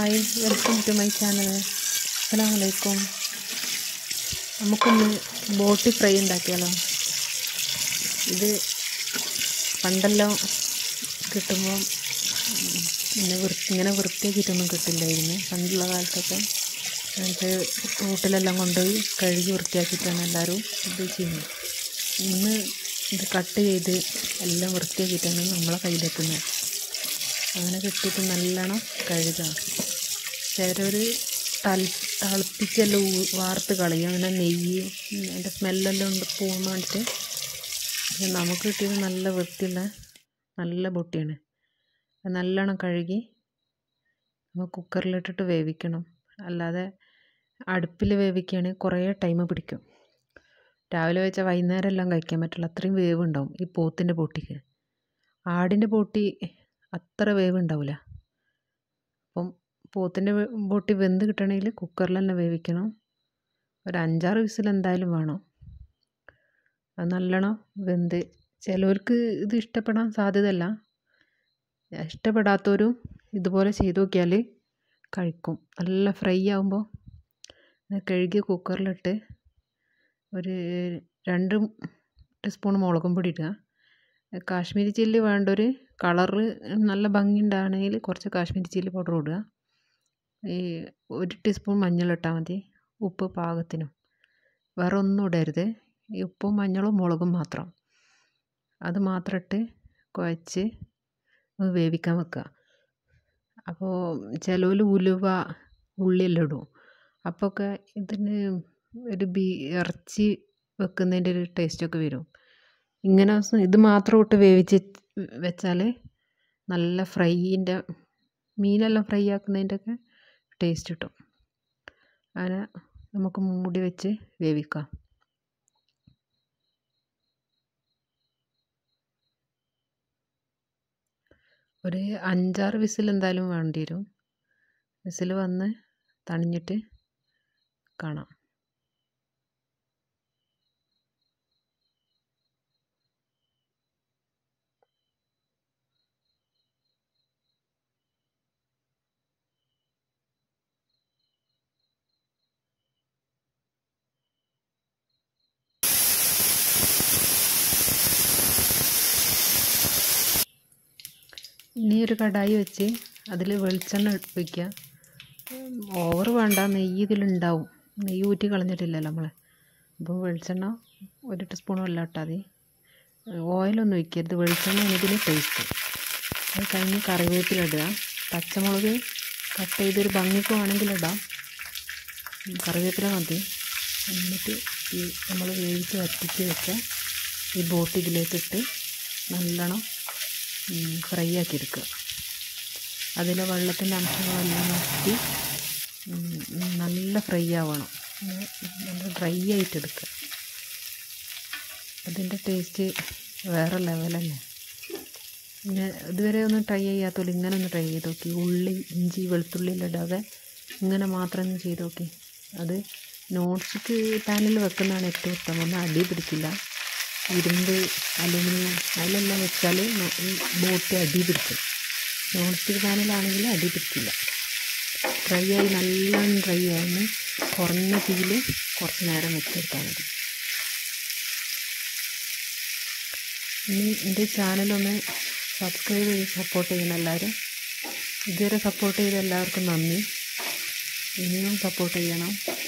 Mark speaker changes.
Speaker 1: hi welcome to my channel അസ്സാം വലൈക്കും നമുക്കൊന്ന് ബോട്ടി ഫ്രൈ ഉണ്ടാക്കിയാലോ ഇത് പണ്ടെല്ലാം കിട്ടുമ്പോൾ ഇങ്ങനെ വൃത്തി ഇങ്ങനെ വൃത്തിയാക്കിയിട്ടൊന്നും കിട്ടില്ലായിരുന്നു പണ്ടുള്ള കാലത്തൊക്കെ എന്നിട്ട് റൂട്ടിലെല്ലാം കൊണ്ടുപോയി കഴുകി വൃത്തിയാക്കിയിട്ടാണ് എല്ലാവരും ഇത് ചെയ്യുന്നത് ഇന്ന് ഇത് കട്ട് ചെയ്ത് എല്ലാം വൃത്തിയാക്കിയിട്ടാണ് നമ്മളെ കയ്യിലെത്തുന്നത് അങ്ങനെ കിട്ടിയിട്ട് നല്ലോണം കഴുകുക ചിലർ തൽ തിളപ്പിച്ചെല്ലാം ഊ- വാർത്ത് കളയും അങ്ങനെ നെയ്യ് അതിൻ്റെ സ്മെല്ലെല്ലാം ഉണ്ട് പോകാൻ വേണ്ടിയിട്ട് പക്ഷെ നമുക്ക് കിട്ടിയത് നല്ല വൃത്തിയുള്ള നല്ല ബൊട്ടിയാണ് അത് നല്ലോണം കഴുകി നമ്മൾ കുക്കറിലിട്ടിട്ട് വേവിക്കണം അല്ലാതെ അടുപ്പിൽ വേവിക്കുകയാണെങ്കിൽ കുറേ ടൈം പിടിക്കും രാവിലെ വെച്ചാൽ വൈകുന്നേരം എല്ലാം കഴിക്കാൻ പറ്റില്ല അത്രയും വേവ് ഉണ്ടാവും ഈ പോത്തിൻ്റെ പൊട്ടിക്ക് ആടിൻ്റെ പൊട്ടി അത്ര വേവ് ഉണ്ടാവില്ല അപ്പം പോത്തിൻ്റെ പൊട്ടി വെന്ത് കിട്ടണമെങ്കിൽ കുക്കറിൽ തന്നെ വേവിക്കണം ഒരു അഞ്ചാറ് വിസിൽ എന്തായാലും വേണം അത് നല്ലോണം വെന്ത് ചിലവർക്ക് ഇത് ഇഷ്ടപ്പെടാൻ സാധ്യതയല്ല ഇഷ്ടപ്പെടാത്തവരും ഇതുപോലെ ചെയ്ത് നോക്കിയാൽ കഴിക്കും നല്ല ഫ്രൈ ആകുമ്പോൾ കഴുകി കുക്കറിലിട്ട് ഒരു രണ്ട് ടീസ്പൂൺ മുളകും പൊടി ഇടുക കാശ്മീരി ചില്ലി വേണ്ടൊരു കളറ് നല്ല ഭംഗി ഉണ്ടാകണമെങ്കിൽ കുറച്ച് കാശ്മീരി ചില്ലി പൗഡർ ഇടുക ഈ ഒരു ടീസ്പൂൺ മഞ്ഞളിട്ടാൽ മതി ഉപ്പ് പാകത്തിനും വേറെ ഒന്നും ഇടരുത് ഈ ഉപ്പും മഞ്ഞളും മുളകും മാത്രം അത് മാത്രം ഇട്ട് കുഴച്ച് ഒന്ന് വേവിക്കാൻ വെക്കുക അപ്പോൾ ചിലവർ ഉലുവ ഉള്ളിയെല്ലാം ഇടും അപ്പോൾ ഒക്കെ ഇതിന് ഒരു ബീ ഇറച്ചി വെക്കുന്നതിൻ്റെ ഒരു ടേസ്റ്റൊക്കെ വരും ഇങ്ങനെ സ് ഇത് മാത്രം ഇട്ട് വേവിച്ച് വെച്ചാൽ നല്ല ഫ്രൈയിൻ്റെ മീനെല്ലാം ഫ്രൈ ആക്കുന്നതിൻ്റെ ഒക്കെ ടേസ്റ്റ് കിട്ടും അങ്ങനെ നമുക്ക് മൂടി വെച്ച് വേവിക്കാം ഒരു അഞ്ചാറ് വിസിൽ എന്തായാലും വേണ്ടി വരും വിസിൽ വന്ന് തണിഞ്ഞിട്ട് കാണാം ഇനി ഒരു കടായി വെച്ച് അതിൽ വെളിച്ചെണ്ണ ഒഴിക്കുക ഓവർ വേണ്ട നെയ്യ് ഇതിലുണ്ടാവും നെയ്യ് ഊറ്റി കളഞ്ഞിട്ടില്ലല്ലോ നമ്മൾ അപ്പോൾ വെളിച്ചെണ്ണ ഒരു ടീസ്പൂൺ വെള്ളം ഇട്ടാൽ മതി ഓയിലൊന്നും ഒഴിക്കരുത് വെളിച്ചെണ്ണയാണ് ഇതിന് ടേസ്റ്റ് അത് കഴിഞ്ഞ് കറിവേപ്പില ഇടുക പച്ചമുളക് കട്ട് ചെയ്തൊരു ഭംഗിക്ക് വേണമെങ്കിൽ ഇടാം കറിവേപ്പില മതി എന്നിട്ട് ഈ നമ്മൾ വേവിച്ച് വറ്റിച്ച് വെച്ച ഈ ബോട്ട് ഇതിലേക്കിട്ട് നല്ലോണം ഫ്രൈ ആക്കി എടുക്കുക അതിലെ വെള്ളത്തിൻ്റെ അംശങ്ങളെല്ലാം വറ്റി നല്ല ഫ്രൈ ആവണം നല്ല ഡ്രൈ ആയിട്ട് എടുക്കുക അതിൻ്റെ ടേസ്റ്റ് വേറെ ലെവലല്ലേ പിന്നെ ഇതുവരെ ഒന്നും ട്രൈ ചെയ്യാത്തപോലെ ഇങ്ങനെ ഒന്ന് ട്രൈ ചെയ്ത് നോക്കി ഉള്ളി ഇഞ്ചി വെളുത്തുള്ളി എല്ലാം ഇടാതെ ഇങ്ങനെ മാത്രം ഒന്ന് ചെയ്ത് നോക്കി അത് നോൺ സ്റ്റിക്ക് പാനിൽ വെക്കുന്നതാണ് ഏറ്റവും ഉത്തമം ഒന്നും അടി പിടിക്കില്ല ഇരുമ്പ് അലുമിനിയം അതിലെല്ലാം വെച്ചാൽ ഈ ബോട്ട് അടി പിടിക്കും നോൺ സ്റ്റിക്ക് പാനിലാണെങ്കിൽ അടി പിടിക്കില്ല ഡ്രൈ ആയി നല്ലോണം ഡ്രൈ ആവുന്ന കുറഞ്ഞ തീയിൽ കുറച്ച് നേരം വെച്ചെടുത്താൽ മതി ഇനി എൻ്റെ ചാനലൊന്ന് സബ്സ്ക്രൈബ് ചെയ്ത് സപ്പോർട്ട് ചെയ്യണം എല്ലാവരും ഇതുവരെ സപ്പോർട്ട് ചെയ്ത എല്ലാവർക്കും നന്ദി ഇനിയും സപ്പോർട്ട് ചെയ്യണം